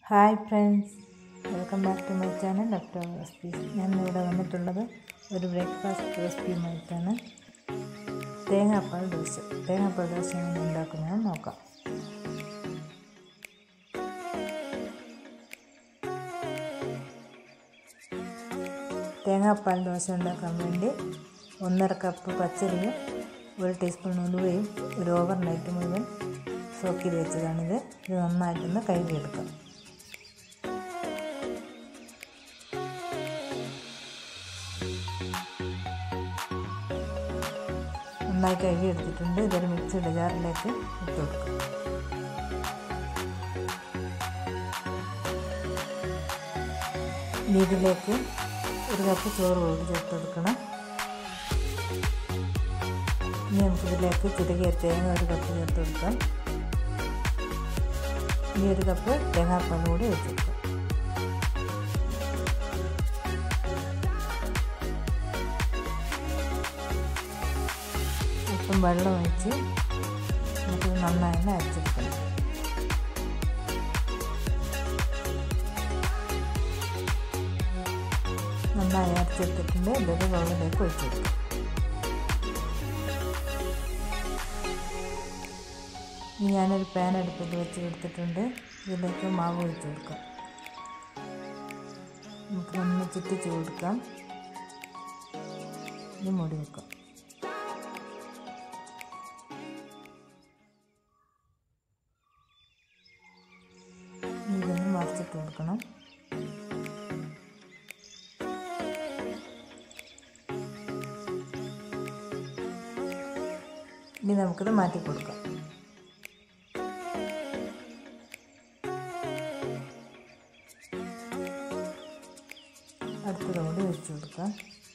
hi friends welcome back to my channel doctor recipes ഞാൻ ഇവിടെ വന്നിട്ടുള്ളത് ഒരു ബ്രേക്ക്ഫാസ്റ്റ് റെസിപ്പിയുമായിട്ടാണ് തേങ്ങാപ്പാൽ ദോശ തേങ്ങാപ്പാൽ ദോശ എങ്ങനെ ഉണ്ടാക്കുന്നതെന്ന് നോക്കാം തേങ്ങാപ്പാൽ ദോശ ഉണ്ടാക്കാൻ വേണ്ടി ഒന്നര കപ്പ് പച്ചരിയും ഒരു ടീസ്പൂൺ ഉലുവയും ഒരു ഓവർ നൈറ്റ് മുഴുവൻ സോക്ക് ചെയ്ത് വെച്ചതാണിത് ഇത് നന്നായിട്ടൊന്ന് കഴുകിയെടുക്കാം നന്നായി കഴുകിയെടുത്തിട്ടുണ്ട് ഇതൊരു മിക്സിയുടെ ജാറിലേക്ക് ഇട്ട് കൊടുക്കാം ഇനി ഇതിലേക്ക് ഒരു കപ്പ് ചോറ് കൂടി ചേർത്ത് കൊടുക്കണം ഇനി നമുക്കിതിലേക്ക് ചിരകിയ തേങ്ങ ഒരു കപ്പ് ചേർത്ത് കൊടുക്കാം ഇനി ഒരു കപ്പ് തേങ്ങാപ്പാൽ കൂടി വെച്ച് കൊടുക്കാം അല്പം വെള്ളം ഒഴിച്ച് നമുക്കിത് നന്നായി തന്നെ അരച്ചെടുക്കണം നന്നായി അരച്ചെടുത്തിട്ടുണ്ട് ഇതൊരു വെള്ളത്തിലേക്ക് ഒഴിച്ചു കൊടുക്കാം ഇനി ഞാനൊരു പാൻ അടുപ്പിൽ വെച്ച് കൊടുത്തിട്ടുണ്ട് ഇതിലേക്ക് മാവ് ഒഴിച്ച് കൊടുക്കാം നമുക്ക് നന്ന് ചുറ്റിച്ച് കൊടുക്കാം ഇനി മൂടി വെക്കാം ഇതൊന്ന് മറിച്ചിട്ട് കൊടുക്കണം ഇനി നമുക്കിത് മാറ്റി കൊടുക്കാം അടുത്തതോടെ ഒഴിച്ചു കൊടുക്കാം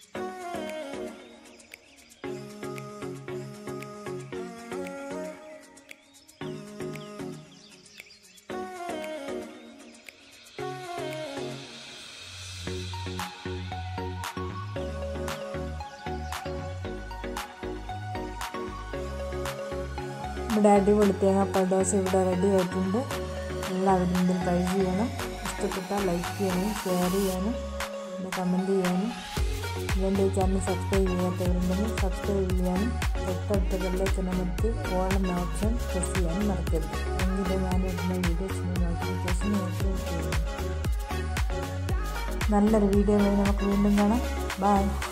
ഇവിടെ അടിപൊളി തേങ്ങാപ്പാൽ ദോശ ഇവിടെ റെഡി ആയിട്ടുണ്ട് എല്ലാവരും ഇതിൽ ട്രൈ ചെയ്യണം ഇഷ്ടപ്പെട്ടാൽ ലൈക്ക് ചെയ്യാനും ഷെയർ ചെയ്യാനും പിന്നെ കമൻറ്റ് ചെയ്യാനും ഇതെൻ്റെ ചാനൽ സബ്സ്ക്രൈബ് ചെയ്യാത്തവരുണ്ടെങ്കിൽ സബ്സ്ക്രൈബ് ചെയ്യാനും തൊട്ടടുത്ത ബെല്ലൈക്കനമർത്തി ഓൾ എന്ന ഓപ്ഷൻ പ്രസ് ചെയ്യാനും മറക്കരുത് എങ്കിലേ ഞാൻ ഇടുന്ന വീഡിയോസിൻ്റെ നോട്ടിഫിക്കേഷൻ നിങ്ങൾക്ക് ചെയ്യുന്നു നല്ലൊരു വീഡിയോ നമുക്ക് വീണ്ടും കാണാം ബൈ